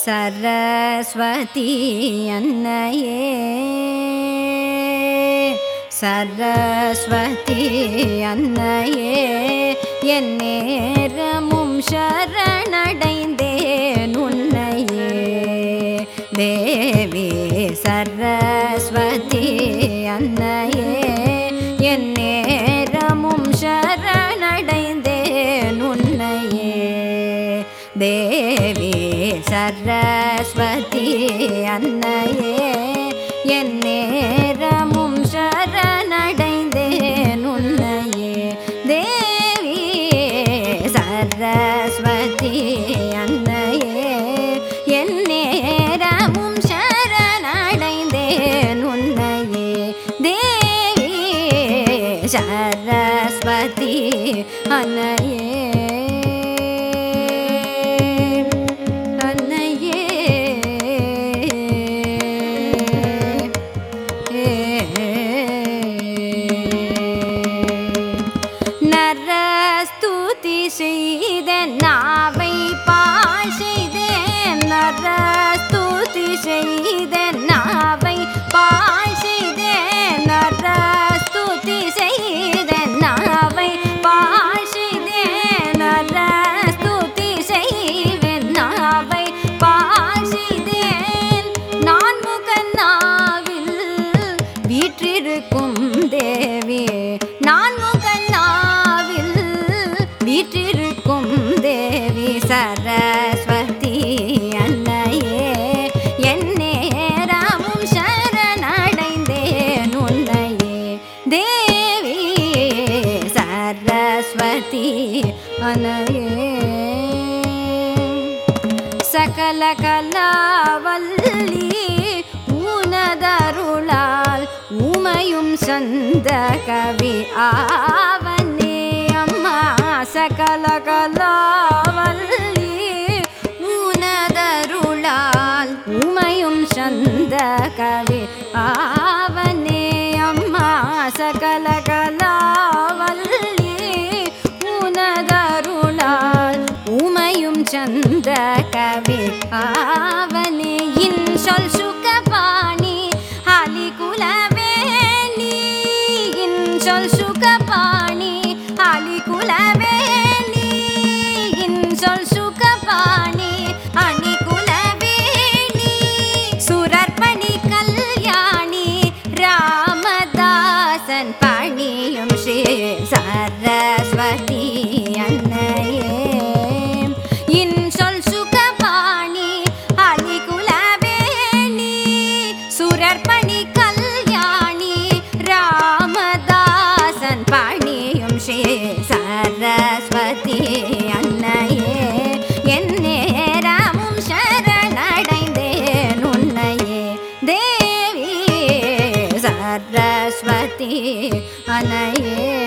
சரஸ்வதி அன்னையே சரஸ்வதி அன்னையே என் நேரமும் சரணடைந்தேன் உன்னையே தேவி சரஸ்வதி அன்னையே என் நேரமும் சரணடைந்தேன் உன்னையே தேவி சரஸ்வதி அன்னையே என் நேரமும் சரணடைந்தேன் உன்னையே தேவி சரஸ்வதி அன்னையே என் நேரமும் சரணடைந்தேன் உன்னையே தேவி சரஸ்வதி அன்னையே அன்னையே நரஸ்துதி செய்த நாவை பால் செய்தேன் நரஸ்துதி செய்த நாவை பால் செய்தேன் நரஸ்துதி செய்த நாவை பால் செய்தேன் நரஸ்துதி செய்வேன் நாவை பால் செய்தேன் நான் முகநாவில் வீற்றிருக்கும் தேவி நான் முகநாவில் வீற்றிருக்கும் தேவி சரஸ்வதி அன்னையே என் நேரமும் சரணடைந்தேன் உன்னையே தேவி சரஸ்வதி அன்னையே சகல கலாவல்லி ஊனதருளால் ஊமையும் சந்த கவி ஆவனே அம்மா சகல கலாவல்லி ஊனதருளால் ஊமையும் சந்த கவி ஆவனே அம்மா சகல கலாவல்லி ஊனதருளால் ஊமையும் சந்த கவி ஆவனே இன் சொல் சுகபாணி ஹாலி குலவேணி இன் சொல் சுகபாணி ஹாலி குலவேணி இன் சொல் சுகபாணி அணி குலவேணி சுரர்பணி கல்யாணி ராமதாசன் பணியும் ஸ்ரீ சரஸ்வதி அன்னையே இன் சொல் சுகபாணி அலி குலவேணி சுரர்பணி கல்யாணி ராமதாசன் பணியும் ஸ்ரீ சரஸ்வதி அன்னையே என் நேரமும் சரணடைந்தேன் உன்னையே தேவி சரஸ்வதி அன்னையே